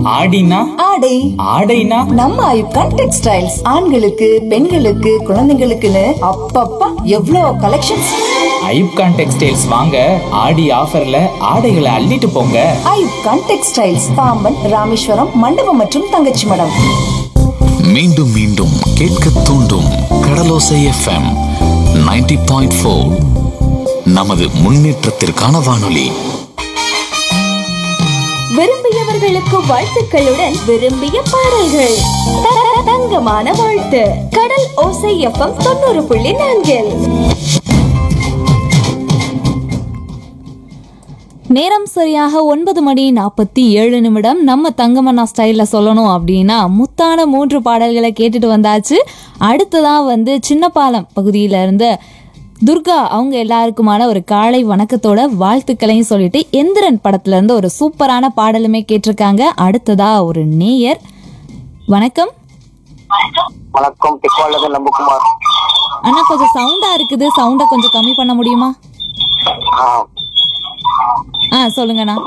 ஆடினா ஆடை ஆடைனா நம்ம ஐப்கான் டெக்ஸ்டைல்ஸ் ஆண்களுக்கு பெண்களுக்கு குழந்தைங்களுக்குன்னு அப்பப்பா எவ்வளோ கலெக்ஷன்ஸ் ஐப்கான் டெக்ஸ்டைல்ஸ் வாங்க ஆடி ஆஃபர்ல ஆடைகளை அள்ளிட்டு போங்க ஐப்கான் டெக்ஸ்டைல்ஸ் பாம்பன் ராமேஸ்வரம் மண்டபம் மற்றும் தங்கச்சி மடம் மீண்டும் மீண்டும் கேட்க தூண்டும் கடலோசை எஃப்எம் 90.4 பாயிண்ட் ஃபோர் நமது முன்னேற்றத்திற்கான வானொலி விரும்பியவர்களுக்கு வாழ்த்துக்களுடன் விரும்பிய பாடல்கள் த- த- தங்கமான வாழ்த்து கடல் ஓசை எஃப்எம் தொண்ணூறு புள்ளி நான்கில் நேரம் சரியாக ஒன்பது மணி நாற்பத்தி ஏழு நிமிடம் நம்ம தங்கமண்ணா ஸ்டைலில் சொல்லணும் அப்படின்னா முத்தான மூன்று பாடல்களை கேட்டுட்டு வந்தாச்சு அடுத்ததா வந்து சின்னப்பாலம் பகுதியில இருந்து துர்கா அவங்க எல்லாருக்குமான ஒரு காலை வணக்கத்தோட வாழ்த்துக்களையும் சொல்லிட்டு எந்திரன் படத்துல இருந்து ஒரு சூப்பரான பாடலுமே கேட்டிருக்காங்க அடுத்ததா ஒரு நேயர் வணக்கம் வணக்கம் பிக்வாலது நம்புகுமார் அண்ணா கொஞ்சம் சவுண்டா இருக்குது சவுண்டை கொஞ்சம் கம்மி பண்ண முடியுமா ஆ, ஆ சொல்லுங்கண்ணா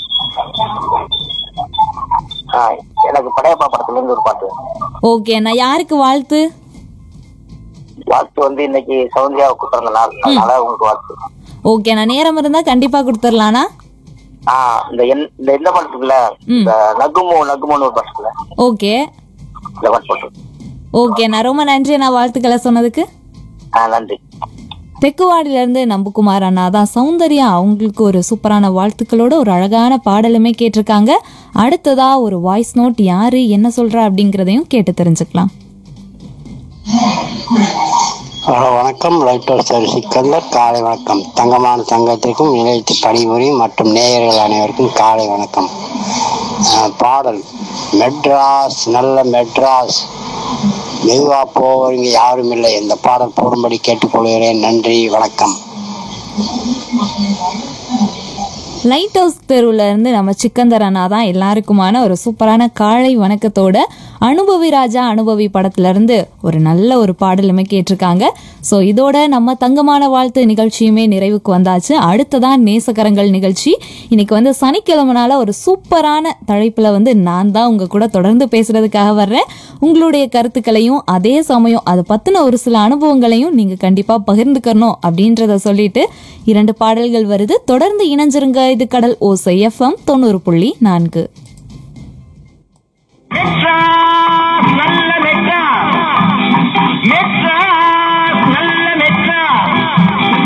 ஆ, எனக்கு படையப்பா படத்துல இருந்து ஒரு பாட்டு ஓகே அண்ணா யாருக்கு வாழ்த்து வாழ்த்து வந்து இன்னைக்கு சௌந்தர்யாவுக்கு பிறந்த நாள் அதனால உங்களுக்கு வாழ்த்து ஓகே நான் நேரம் இருந்தா கண்டிப்பா கொடுத்துடலாண்ணா ஆ இந்த என்- இந்த எந்த பாட்டுக்குள்ள இந்த நகுமோ நகுமோன்னு ஒரு பாட்டுல ஓகே இந்த பாட்டு போட்டு ஓகே நான் ரொம்ப நன்றி நான் வாழ்த்துக்களை சொன்னதுக்கு ஆ நன்றி தெக்குவாடியில இருந்து நம்புகுமார் அண்ணா தான் சௌந்தர்யா அவங்களுக்கு ஒரு சூப்பரான வாழ்த்துக்களோட ஒரு அழகான பாடலுமே கேட்டிருக்காங்க அடுத்ததா ஒரு வாய்ஸ் நோட் யாரு என்ன சொல்றா அப்படிங்கறதையும் கேட்டு தெரிஞ்சுக்கலாம் ஹலோ வணக்கம் லைட்டர் சார் சிக்கந்தர் காலை வணக்கம் தங்கமான சங்கத்திற்கும் நிலையத்து பணிபுரியும் மற்றும் நேயர்கள் அனைவருக்கும் காலை வணக்கம் அஹ், பாடல் மெட்ராஸ் நல்ல மெட்ராஸ் மெதுவா போவீங்க யாரும் இல்லை இந்த பாடல் போடும்படி கேட்டுக்கொள்கிறேன் நன்றி வணக்கம் லைட் ஹவுஸ் தெருவுல இருந்து நம்ம சிக்கந்தர் அண்ணா தான் எல்லாருக்குமான ஒரு சூப்பரான காலை வணக்கத்தோட அனுபவி ராஜா அனுபவி படத்துல இருந்து ஒரு நல்ல ஒரு பாடலுமே கேட்டிருக்காங்க ஸோ இதோட நம்ம தங்கமான வாழ்த்து நிகழ்ச்சியுமே நிறைவுக்கு வந்தாச்சு அடுத்ததான் நேசகரங்கள் நிகழ்ச்சி இன்னைக்கு வந்து சனிக்கிழமனால ஒரு சூப்பரான தலைப்புல வந்து நான் தான் உங்க கூட தொடர்ந்து பேசுறதுக்காக வர்றேன் உங்களுடைய கருத்துக்களையும் அதே சமயம் அது பத்தின ஒரு சில அனுபவங்களையும் நீங்க கண்டிப்பா பகிர்ந்துக்கணும் அப்படின்றத சொல்லிட்டு இரண்டு பாடல்கள் வருது தொடர்ந்து இணைஞ்சிருங்க இது கடல் ஓசை எஃப்எம் தொண்ணூறு புள்ளி நான்கு மெட்ராஸ் நல்ல